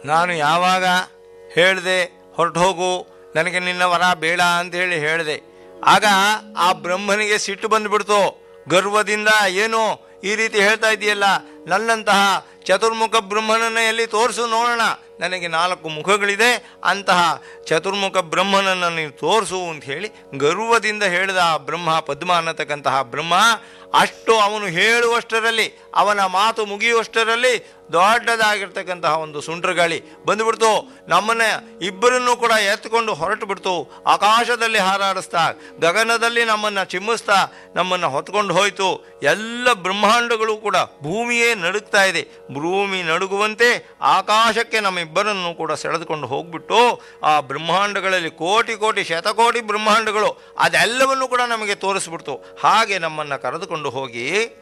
ನಾನು ಯಾವಾಗ ಹೇಳಿದೆ ಹೊರಟು ಹೋಗು ನನಗೆ ನಿನ್ನ ವರ ಬೇಡ ಅಂತ ಹೇಳಿ ಹೇಳಿದೆ ಆಗ ಆ ಬ್ರಹ್ಮನಿಗೆ ಸಿಟ್ಟು ಬಂದ್ಬಿಡ್ತು ಗರ್ವದಿಂದ ಏನು ಈ ರೀತಿ ಹೇಳ್ತಾ ಇದೆಯಲ್ಲ ನನ್ನಂತಹ ಚತುರ್ಮುಖ ಬ್ರಹ್ಮನನ್ನು ಎಲ್ಲಿ ತೋರಿಸು ನೋಡೋಣ ನನಗೆ ನಾಲ್ಕು ಮುಖಗಳಿದೆ ಅಂತಹ ಚತುರ್ಮುಖ ಬ್ರಹ್ಮನನ್ನು ನೀನು ತೋರಿಸು ಅಂತ ಹೇಳಿ ಗರ್ವದಿಂದ ಹೇಳಿದ ಆ ಬ್ರಹ್ಮ ಪದ್ಮ ಅನ್ನತಕ್ಕಂತಹ ಬ್ರಹ್ಮ ಅಷ್ಟು ಅವನು ಹೇಳುವಷ್ಟರಲ್ಲಿ ಅವನ ಮಾತು ಮುಗಿಯುವಷ್ಟರಲ್ಲಿ ದೊಡ್ಡದಾಗಿರ್ತಕ್ಕಂತಹ ಒಂದು ಸುಂಟ್ರಗಾಳಿ ಬಂದುಬಿಡ್ತು ನಮ್ಮನ್ನ ಇಬ್ಬರನ್ನೂ ಕೂಡ ಎತ್ಕೊಂಡು ಹೊರಟು ಬಿಡ್ತು ಆಕಾಶದಲ್ಲಿ ಹಾರಾಡಿಸ್ತಾ ಗಗನದಲ್ಲಿ ನಮ್ಮನ್ನು ಚಿಮ್ಮಿಸ್ತಾ ನಮ್ಮನ್ನು ಹೊತ್ಕೊಂಡು ಹೋಯ್ತು ಎಲ್ಲ ಬ್ರಹ್ಮಾಂಡಗಳು ಕೂಡ ಭೂಮಿಯೇ ನಡುಗ್ತಾ ಇದೆ ಭೂಮಿ ನಡುಗುವಂತೆ ಆಕಾಶಕ್ಕೆ ನಮ್ಮಿಬ್ಬರನ್ನು ಕೂಡ ಸೆಳೆದುಕೊಂಡು ಹೋಗ್ಬಿಟ್ಟು ಆ ಬ್ರಹ್ಮಾಂಡಗಳಲ್ಲಿ ಕೋಟಿ ಕೋಟಿ ಶತಕೋಟಿ ಬ್ರಹ್ಮಾಂಡಗಳು ಅದೆಲ್ಲವನ್ನು ಕೂಡ ನಮಗೆ ತೋರಿಸ್ಬಿಡ್ತು ಹಾಗೆ ನಮ್ಮನ್ನು ಕರೆದುಕೊಂಡು ಹೋಗಿ